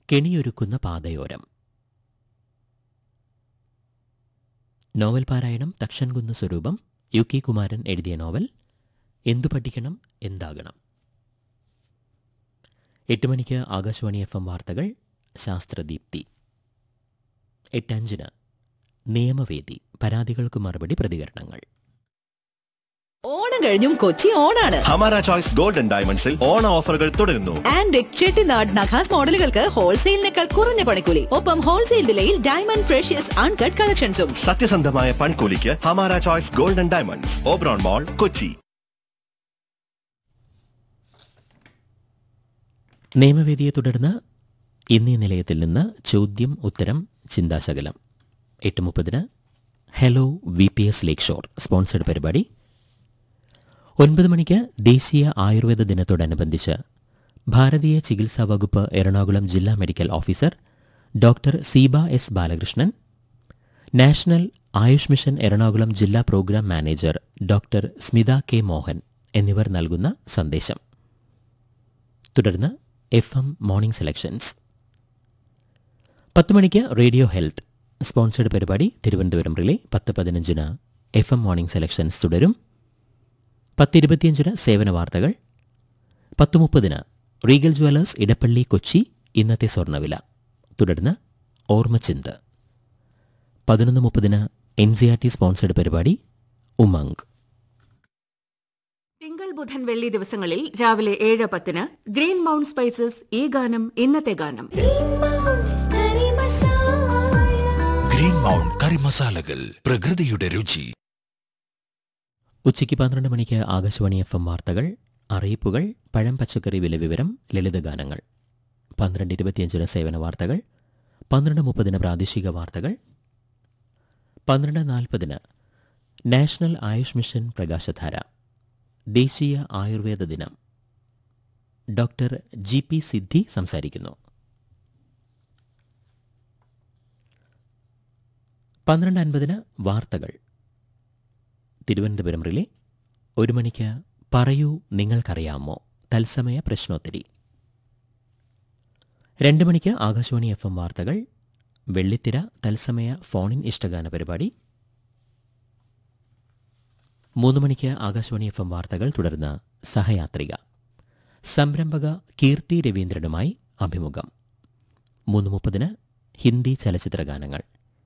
കെണിയൊരുക്കുന്ന പാതയോരം novel പാരായണം തക്ഷൻകുന്ന് സ്വരൂപം U K Kumaran എഴുതിയ നോവൽ എന്തു പഠിക്കണം എന്താകണം എട്ട് മണിക്ക് ആകാശവാണി എഫ് എം വാർത്തകൾ ശാസ്ത്രദീപ്തി എട്ടഞ്ചിന് നിയമവേദി പരാതികൾക്ക് മറുപടി പ്രതികരണങ്ങൾ ഓണം കഴിഞ്ഞും കൊച്ചി ഓണാണ് ഹമാര ചോയ്സ് ഗോൾഡൻ ഡയമണ്ട്സിൽ ഓണ ഓഫറുകൾ തുടരുന്നു ആൻഡ് ചെട്ടിനാട് നഖാസ് മോഡലുകൾക്ക് ഹോൾസെയിലിനേക്കാൾ കുറഞ്ഞ പണിക്കൂലി ഒപ്പം ഹോൾസെയിൽ വിലയിൽ ഡയമണ്ട് ഫ്രഷ്യസ് അൺകട്ട് കളക്ഷൻസും സത്യസന്ധമായ പൺകൂലിക്ക് ഹമാര choice golden diamonds Oberon mall Kochi നിയമവേദിയെ തുടർന്ന് ഇന്നീ നിലയത്തിൽ നിന്ന് ചോദ്യം ഉത്തരം ചിന്താശകലം എട്ട് മുപ്പതിന് hello V P S lakeshore sponsored പരിപാടി ഒൻപത് മണിക്ക് ദേശീയ ആയുർവേദ ദിനത്തോടനുബന്ധിച്ച് ഭാരതീയ ചികിത്സാ വകുപ്പ് എറണാകുളം ജില്ലാ medical officer doctor Seeba S Balakrishnan national Ayush mission Ernakulam ജില്ലാ programme manager doctor Smitha K Mohan എന്നിവർ നൽകുന്ന സന്ദേശം തുടർന്ന് എഫ് എം മോർണിംഗ് സെലക്ഷൻസ് പത്ത് മണിക്ക് റേഡിയോ ഹെൽത്ത് സ്പോൺസേഡ് പരിപാടി തിരുവനന്തപുരം റിലേ പത്ത് പതിനഞ്ചിന് എഫ് എം മോർണിംഗ് സെലക്ഷൻസ് തുടരും പത്തിരുപത്തിയഞ്ചിന് സേവന വാർത്തകൾ പത്ത് മുപ്പതിന് റീഗൽ ജ്വല്ലേഴ്സ് ഇടപ്പള്ളി കൊച്ചി ഇന്നത്തെ സ്വർണ്ണവില തുടർന്ന് ഓർമ്മച്ചിന്ത് പതിനൊന്ന് മുപ്പതിന് N C R T sponsored പരിപാടി ഉമംഗ് തിങ്കൾ ബുധൻ വെള്ളി ദിവസങ്ങളിൽ രാവിലെ ഏഴ് പത്തിന് ഗ്രീൻ മൗണ്ട് സ്പൈസസ് ഈ ഗാനം ഇന്നത്തെ ഗാനം ഗ്രീൻ മൗണ്ട് കറി മസാലകൾ പ്രകൃതിയുടെ രുചി ഉച്ചയ്ക്ക് പന്ത്രണ്ട് മണിക്ക് ആകാശവാണി എഫ് എം വാർത്തകൾ അറിയിപ്പുകൾ പഴം പച്ചക്കറി വില വിവരം ലളിതഗാനങ്ങൾ പന്ത്രണ്ട് ഇരുപത്തിയഞ്ചിന് സേവന വാർത്തകൾ പന്ത്രണ്ട് മുപ്പതിന് പ്രാദേശിക വാർത്തകൾ പന്ത്രണ്ട് നാൽപ്പതിന് നാഷണൽ ആയുഷ് മിഷൻ പ്രകാശധാര ദേശീയ ആയുർവേദ ദിനം ഡോക്ടർ ജി പി സിദ്ധി സംസാരിക്കുന്നു പന്ത്രണ്ട് അൻപതിന് വാർത്തകൾ തിരുവനന്തപുരം റിലേ ഒരു മണിക്ക് പറയൂ നിങ്ങൾക്കറിയാമോ തത്സമയ പ്രശ്നോത്തരി രണ്ട് മണിക്ക് ആകാശവാണി എഫ് എം വാർത്തകൾ വെള്ളിത്തിര തത്സമയ ഫോണിൻ ഇഷ്ടഗാന പരിപാടി മൂന്ന് മണിക്ക് ആകാശവാണി എഫ് എം വാർത്തകൾ തുടർന്ന് സഹയാത്രിക സംരംഭക കീർത്തി രവീന്ദ്രനുമായി അഭിമുഖം മൂന്ന് മുപ്പതിന് ഹിന്ദി ചലച്ചിത്ര ഗാനങ്ങൾ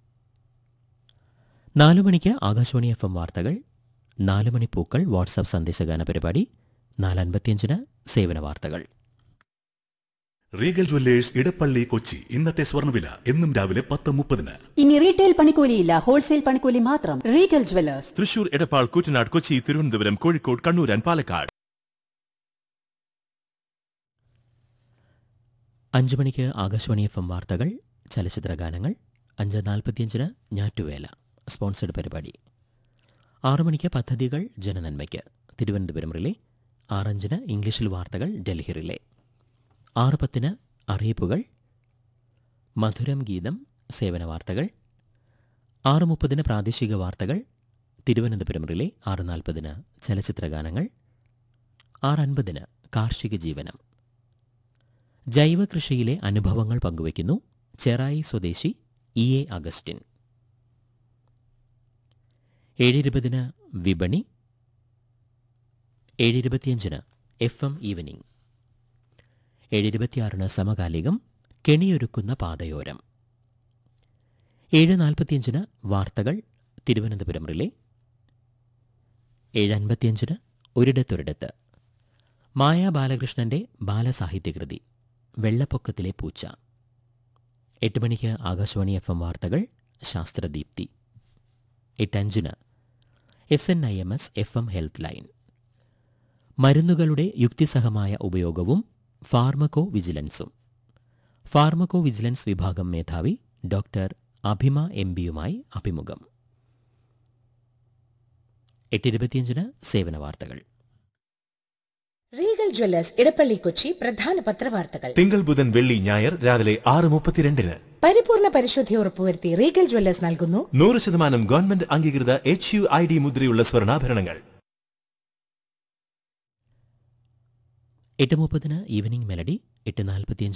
നാലു മണിക്ക് ആകാശവാണി എഫ് എം വാർത്തകൾ നാല് മണി പൂക്കൾ വാട്സാപ്പ് സന്ദേശഗാന പരിപാടി നാലൻപത്തിയഞ്ചിന് സേവന വാർത്തകൾ റീഗൽ ജ്വല്ലേഴ്സ് ഇടപ്പള്ളി കൊച്ചി ഇന്നത്തെ സ്വർണ്ണവില എന്നും രാവിലെ പത്ത് മുപ്പതിന് ഇനി റീറ്റെയിൽ പണിക്കൂലിയില്ല ഹോൾസെയിൽ പണിക്കൂലി മാത്രം regal jewellers Thrissur Edappal Koottanad Kochi Thiruvananthapuram Kozhikode Kannur and Palakkad അഞ്ചു മണിക്ക് ആകാശവാണി എഫ് എം വാർത്തകൾ ചലച്ചിത്ര ഗാനങ്ങൾ അഞ്ച് നാൽപ്പത്തിയഞ്ചിന് ഞാറ്റുവേല സ്പോൺസർഡ് പരിപാടി ആറു മണിക്ക് പദ്ധതികൾ ജനനന്മയ്ക്ക് തിരുവനന്തപുരം റിലേ ആറഞ്ചിന് ഇംഗ്ലീഷിൽ വാർത്തകൾ ഡൽഹി റിലേ ആറ് പത്തിന് അറിയിപ്പുകൾ മധുരം ഗീതം സേവന വാർത്തകൾ ആറ് മുപ്പതിന് പ്രാദേശിക വാർത്തകൾ തിരുവനന്തപുരം റിലേ ആറ് നാൽപ്പതിന് ചലച്ചിത്ര ഗാനങ്ങൾ ആറ് അൻപതിന് കാർഷിക ജീവനം ജൈവ കൃഷിയിലെ അനുഭവങ്ങൾ പങ്കുവയ്ക്കുന്നു ചെറായി സ്വദേശി ഇ എ അഗസ്റ്റിൻ ഏഴിരുപതിന് വിപണി ഏഴിരുപത്തിയഞ്ചിന് എഫ് എം ഈവനിംഗ് ഏഴിരുപത്തിയാറിന് സമകാലികം കെണിയൊരുക്കുന്ന പാതയോരം ഏഴ് നാൽപ്പത്തിയഞ്ചിന് വാർത്തകൾ തിരുവനന്തപുരം റിലേ ഏഴ് അൻപത്തിയഞ്ചിന് ഒരിടത്തൊരിടത്ത് മായ ബാലകൃഷ്ണന്റെ ബാലസാഹിത്യകൃതി വെള്ളപ്പൊക്കത്തിലെ പൂച്ച എട്ട് മണിക്ക് ആകാശവാണി എഫ് എം വാർത്തകൾ ശാസ്ത്രദീപ്തി എട്ടഞ്ചിന് S N I M S F M health line മരുന്നുകളുടെ യുക്തിസഹമായ ഉപയോഗവും ഫാർമക്കോ വിജിലൻസും ഫാർമക്കോ വിജിലൻസ് വിഭാഗം മേധാവി ഡോക്ടർ അഭിമ എം ബിയുമായി അഭിമുഖം എട്ടിരുപത്തിയഞ്ചിന് സേവന വാർത്തകൾ റീഗൽ ജ്വല്ലേഴ്സ് ഇടപ്പള്ളി കൊച്ചി പ്രധാന പത്രവാർത്തകൾ തിങ്കൾ ബുധൻ വെള്ളി ഞായർ രാവിലെ ആറ് മുപ്പത്തിരണ്ടിന് പരിപൂർണ പരിശുദ്ധി ഉറപ്പുവരുത്തി റീഗൽ ജ്വല്ലേഴ്സ് നൽകുന്നു നൂറ് ശതമാനം ഗവൺമെന്റ് അംഗീകൃത എച്ച് യു ഐ ഡി മുദ്രയുള്ള സ്വർണ്ണാഭരണങ്ങൾ എട്ട് മുപ്പതിന് ഈവനിംഗ് മെലഡി എട്ട് നാൽപ്പത്തിയഞ്ച്